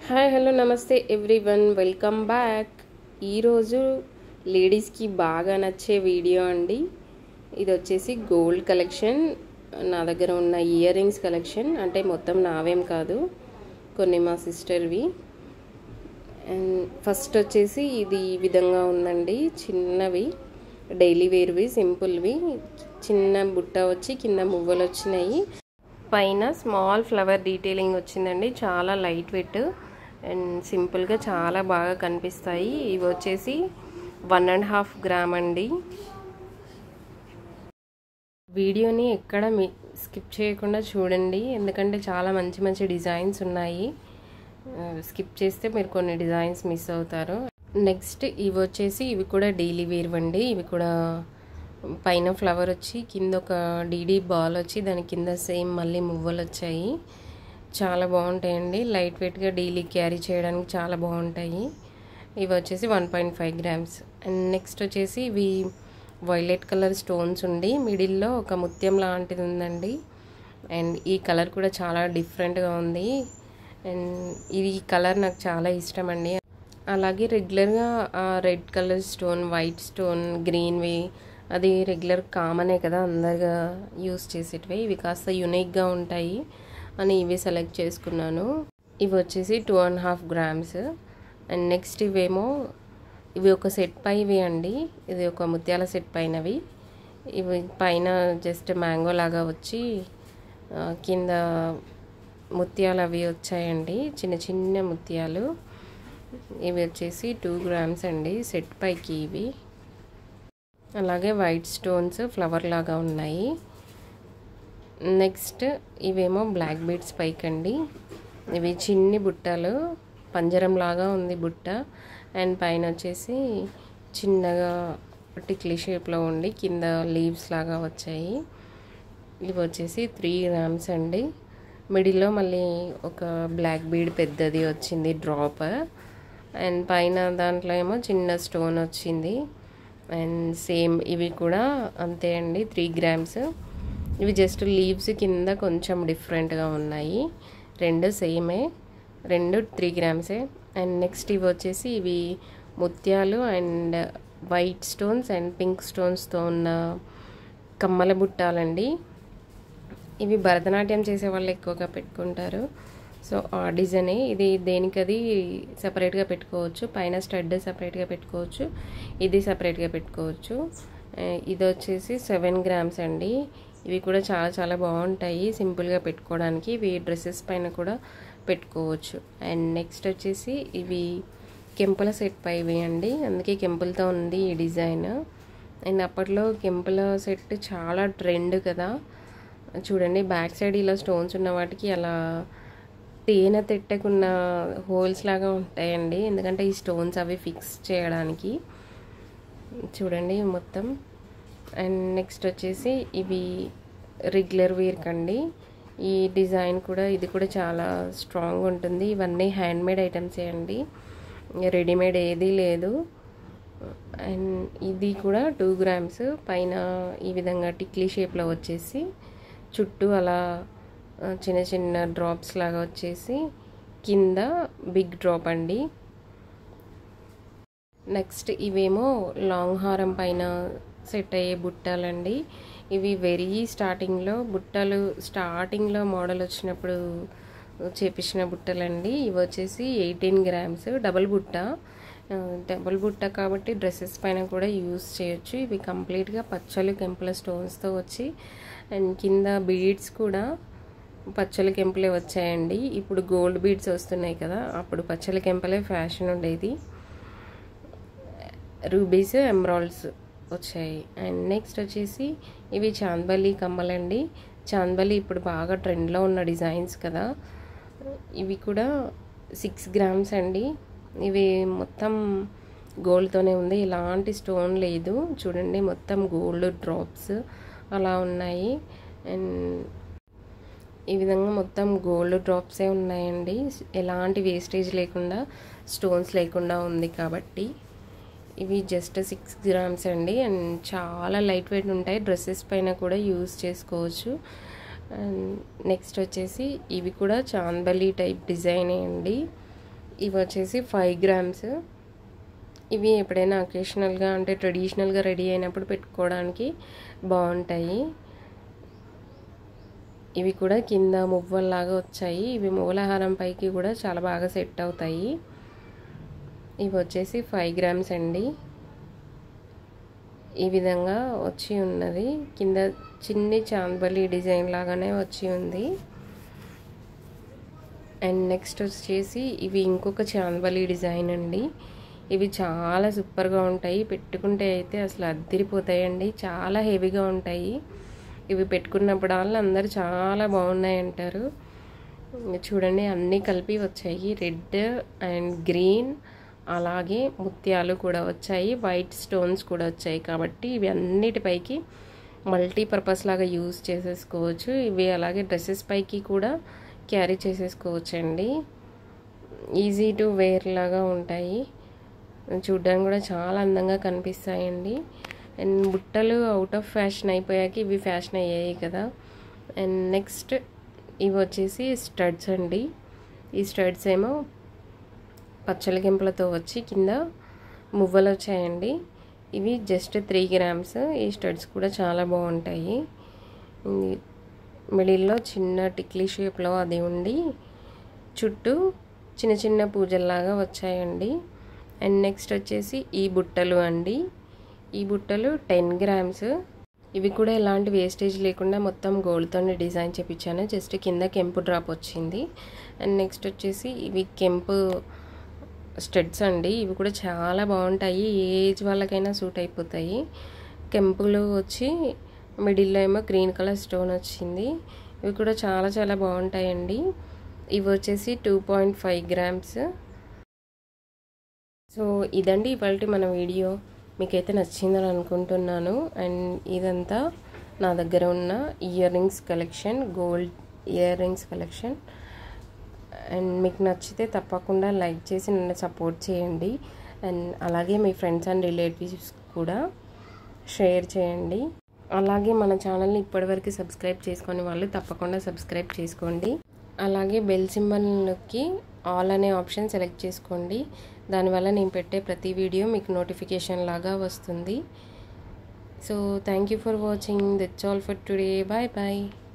hi hello నమస్తే everyone welcome back ఈరోజు లేడీస్కి బాగా నచ్చే వీడియో అండి ఇది వచ్చేసి గోల్డ్ కలెక్షన్ నా దగ్గర ఉన్న ఇయర్ రింగ్స్ కలెక్షన్ అంటే మొత్తం నావేం కాదు కొన్ని మా సిస్టర్వి అండ్ ఫస్ట్ వచ్చేసి ఇది ఈ విధంగా ఉందండి చిన్నవి డైలీ వేర్వి సింపుల్వి చిన్న బుట్ట వచ్చి కింద మువ్వలు వచ్చినాయి పైన స్మాల్ ఫ్లవర్ డీటెయిలింగ్ వచ్చిందండి చాలా లైట్ వెయిట్ అండ్ సింపుల్గా చాలా బాగా కనిపిస్తాయి ఇవి వచ్చేసి వన్ అండ్ హాఫ్ గ్రామ్ అండి వీడియోని ఎక్కడ మీ స్కిప్ చేయకుండా చూడండి ఎందుకంటే చాలా మంచి మంచి డిజైన్స్ ఉన్నాయి స్కిప్ చేస్తే మీరు కొన్ని డిజైన్స్ మిస్ అవుతారు నెక్స్ట్ ఇవి వచ్చేసి ఇవి కూడా డైలీ వేర్ అండి ఇవి కూడా పైన ఫ్లవర్ వచ్చి కింద ఒక డీడీ బాల్ వచ్చి దాని కింద సేమ్ మళ్ళీ మువ్వలు వచ్చాయి చాలా బాగుంటాయండి లైట్ వెయిట్గా డైలీ క్యారీ చేయడానికి చాలా బాగుంటాయి ఇవి వచ్చేసి one point five grams and next వచ్చేసి ఇవి వైలెట్ కలర్ స్టోన్స్ ఉండి మిడిల్లో ఒక ముత్యం లాంటిది ఉందండి అండ్ ఈ కలర్ కూడా చాలా డిఫరెంట్గా ఉంది అండ్ ఇది కలర్ నాకు చాలా ఇష్టం అండి అలాగే రెగ్యులర్గా red colour stone white stone గ్రీన్వి అది రెగ్యులర్ కామనే కదా అందరుగా యూస్ చేసేటివి ఇవి కాస్త యునిక్గా ఉంటాయి అని ఇవి సెలెక్ట్ చేసుకున్నాను ఇవి వచ్చేసి two and half grams and next ఇవేమో ఇవి ఒక సెట్ పైవి అండి ఇది ఒక ముత్యాల సెట్ పైనవి ఇవి పైన జస్ట్ మ్యాంగో లాగా వచ్చి కింద ముత్యాలు అవి వచ్చాయండి చిన్న చిన్న ముత్యాలు ఇవి వచ్చేసి టూ గ్రామ్స్ అండి సెట్ పైకి ఇవి అలాగే వైట్ స్టోన్స్ ఫ్లవర్ లాగా ఉన్నాయి నెక్స్ట్ ఇవేమో బ్లాక్ బీడ్స్ పైకి అండి ఇవి చిన్ని బుట్టలు పంజరం లాగా ఉంది బుట్ట అండ్ పైన వచ్చేసి చిన్నగా టిక్లీ షేప్లో ఉండి కింద లీవ్స్ లాగా వచ్చాయి ఇవి వచ్చేసి త్రీ గ్రామ్స్ అండి మిడిల్లో మళ్ళీ ఒక బ్లాక్ బీడ్ పెద్దది వచ్చింది డ్రాప్ అండ్ పైన దాంట్లో ఏమో చిన్న స్టోన్ వచ్చింది అండ్ సేమ్ ఇవి కూడా అంతే అండి త్రీ గ్రామ్స్ ఇవి జస్ట్ లీవ్స్ కింద కొంచెం డిఫరెంట్గా ఉన్నాయి రెండు సేమే రెండు త్రీ గ్రామ్సే అండ్ నెక్స్ట్ ఇవి వచ్చేసి ఇవి ముత్యాలు and white stones and pink స్టోన్స్తో ఉన్న కమ్మల బుట్టాలండి ఇవి భరతనాట్యం చేసే వాళ్ళు ఎక్కువగా పెట్టుకుంటారు సో ఆ డిజైనే ఇది దేనికి అది సపరేట్గా పెట్టుకోవచ్చు పైన స్టడ్ సపరేట్గా పెట్టుకోవచ్చు ఇది సపరేట్గా పెట్టుకోవచ్చు ఇది వచ్చేసి సెవెన్ గ్రామ్స్ అండి ఇవి కూడా చాలా చాలా బాగుంటాయి సింపుల్గా పెట్టుకోవడానికి ఇవి డ్రెస్సెస్ పైన కూడా పెట్టుకోవచ్చు అండ్ నెక్స్ట్ వచ్చేసి ఇవి కెంపుల సెట్ పైవి అండి అందుకే కెంపులతో ఉంది ఈ డిజైన్ అండ్ అప్పట్లో కెంపుల సెట్ చాలా ట్రెండ్ కదా చూడండి బ్యాక్ సైడ్ ఇలా స్టోన్స్ ఉన్న వాటికి అలా తేనె తిట్టకున్న హోల్స్ లాగా ఉంటాయండి ఎందుకంటే ఈ స్టోన్స్ అవి ఫిక్స్ చేయడానికి చూడండి మొత్తం అండ్ నెక్స్ట్ వచ్చేసి ఇవి రెగ్యులర్ వేర్ కండి ఈ డిజైన్ కూడా ఇది కూడా చాలా స్ట్రాంగ్ ఉంటుంది ఇవన్నీ హ్యాండ్మేడ్ ఐటమ్సే అండి రెడీమేడ్ ఏదీ లేదు అండ్ ఇది కూడా టూ గ్రామ్స్ పైన ఈ విధంగా టిక్లీ షేప్లో వచ్చేసి చుట్టూ అలా చిన్న చిన్న డ్రాప్స్ లాగా వచ్చేసి కింద బిగ్ డ్రాప్ అండి నెక్స్ట్ ఇవేమో లాంగ్ హారం పైన సెట్ అయ్యే బుట్టాలండి ఇవి వెరీ స్టార్టింగ్లో బుట్టలు స్టార్టింగ్లో మోడల్ వచ్చినప్పుడు చేపించిన బుట్టలండి ఇవి వచ్చేసి ఎయిటీన్ గ్రామ్స్ డబల్ బుట్ట డబల్ బుట్ట కాబట్టి డ్రెస్సెస్ పైన కూడా యూస్ చేయొచ్చు ఇవి కంప్లీట్గా పచ్చలు కెంపుల స్టోన్స్తో వచ్చి అండ్ కింద బీడ్స్ కూడా పచ్చల కెంపులే వచ్చాయండి ఇప్పుడు గోల్డ్ బీడ్స్ వస్తున్నాయి కదా అప్పుడు పచ్చల కెంపలే ఫ్యాషన్ ఉండేది రూబీస్ ఎమరాల్డ్స్ వచ్చాయి అండ్ నెక్స్ట్ వచ్చేసి ఇవి చాందబలి కమ్మలండి చాందబలి ఇప్పుడు బాగా ట్రెండ్లో ఉన్న డిజైన్స్ కదా ఇవి కూడా సిక్స్ గ్రామ్స్ అండి ఇవి మొత్తం గోల్డ్తోనే ఉంది ఎలాంటి స్టోన్ లేదు చూడండి మొత్తం గోల్డ్ డ్రాప్స్ అలా ఉన్నాయి అండ్ ఈ విధంగా మొత్తం గోల్డ్ డ్రాప్సే ఉన్నాయండి ఎలాంటి వేస్టేజ్ లేకుండా స్టోన్స్ లేకుండా ఉంది కాబట్టి ఇవి జస్ట్ సిక్స్ గ్రామ్స్ అండి అండ్ చాలా లైట్ వెయిట్ ఉంటాయి డ్రెస్సెస్ పైన కూడా యూస్ చేసుకోవచ్చు అండ్ నెక్స్ట్ వచ్చేసి ఇవి కూడా చాందబలి టైప్ డిజైనే అండి ఇవి వచ్చేసి ఫైవ్ గ్రామ్స్ ఇవి ఎప్పుడైనా అకేషనల్గా అంటే ట్రెడిషనల్గా రెడీ అయినప్పుడు పెట్టుకోవడానికి బాగుంటాయి ఇవి కూడా కింద మువ్వల్లాగా వచ్చాయి ఇవి మూలహారం పైకి కూడా చాలా బాగా సెట్ అవుతాయి ఇవి వచ్చేసి ఫైవ్ గ్రామ్స్ అండి ఈ విధంగా వచ్చి ఉన్నది కింద చిన్ని చాందబలి డిజైన్ లాగానే వచ్చి ఉంది అండ్ నెక్స్ట్ వచ్చేసి ఇవి ఇంకొక చాందబలి డిజైన్ అండి ఇవి చాలా సూపర్గా ఉంటాయి పెట్టుకుంటే అయితే అసలు అద్దరిపోతాయండి చాలా హెవీగా ఉంటాయి ఇవి పెట్టుకున్నప్పుడల్లా అందరూ చాలా బాగున్నాయి అంటారు చూడండి అన్నీ కలిపి వచ్చాయి రెడ్ అండ్ గ్రీన్ అలాగే ముత్యాలు కూడా వచ్చాయి వైట్ స్టోన్స్ కూడా వచ్చాయి కాబట్టి ఇవి అన్నిటిపైకి మల్టీపర్పస్ లాగా యూజ్ చేసేసుకోవచ్చు ఇవి అలాగే డ్రెస్సెస్ పైకి కూడా క్యారీ చేసేసుకోవచ్చు అండి ఈజీ టు వేర్ లాగా ఉంటాయి చూడ్డానికి కూడా చాలా అందంగా కనిపిస్తాయండి అండ్ బుట్టలు అవుట్ ఆఫ్ ఫ్యాషన్ అయిపోయాక ఇవి ఫ్యాషన్ అయ్యాయి కదా అండ్ నెక్స్ట్ ఇవి వచ్చేసి స్టడ్స్ అండి ఈ స్టడ్స్ ఏమో పచ్చల గింపలతో వచ్చి కింద మువ్వలు వచ్చాయండి ఇవి జస్ట్ త్రీ గ్రామ్స్ ఈ స్టడ్స్ కూడా చాలా బాగుంటాయి మిడిల్లో చిన్న టిక్లీ షేప్లో అది ఉండి చుట్టూ చిన్న చిన్న పూజల్లాగా వచ్చాయండి అండ్ నెక్స్ట్ వచ్చేసి ఈ బుట్టలు అండి ఈ బుట్టలు టెన్ గ్రామ్స్ ఇవి కూడా ఎలాంటి వేస్టేజ్ లేకుండా మొత్తం గోల్డ్తో డిజైన్ చేపించాను జస్ట్ కింద కెంపు డ్రాప్ వచ్చింది అండ్ నెక్స్ట్ వచ్చేసి ఇవి కెంపు స్టెడ్స్ అండి ఇవి కూడా చాలా బాగుంటాయి ఏ ఏజ్ వాళ్ళకైనా సూట్ అయిపోతాయి కెంపులు వచ్చి మిడిల్లో ఏమో గ్రీన్ కలర్ స్టోన్ వచ్చింది ఇవి కూడా చాలా చాలా బాగుంటాయండి ఇవి వచ్చేసి two point five grams so ఇదండి ఇవాళ మన వీడియో మీకైతే నచ్చిందని అనుకుంటున్నాను అండ్ ఇదంతా నా దగ్గర ఉన్న earrings collection gold earrings collection and మీకు నచ్చితే తప్పకుండా లైక్ చేసి నన్ను సపోర్ట్ చేయండి అండ్ అలాగే మీ ఫ్రెండ్స్ అండ్ రిలేటివ్స్ కూడా షేర్ చేయండి అలాగే మన ఛానల్ని ఇప్పటివరకు సబ్స్క్రైబ్ చేసుకొని వాళ్ళు తప్పకుండా సబ్స్క్రైబ్ చేసుకోండి అలాగే బెల్ సింబల్ నొక్కి ఆల్ అనే ఆప్షన్ సెలెక్ట్ చేసుకోండి దానివల్ల నేను పెట్టే ప్రతి వీడియో మీకు నోటిఫికేషన్ లాగా వస్తుంది so thank you for watching that's all for today bye bye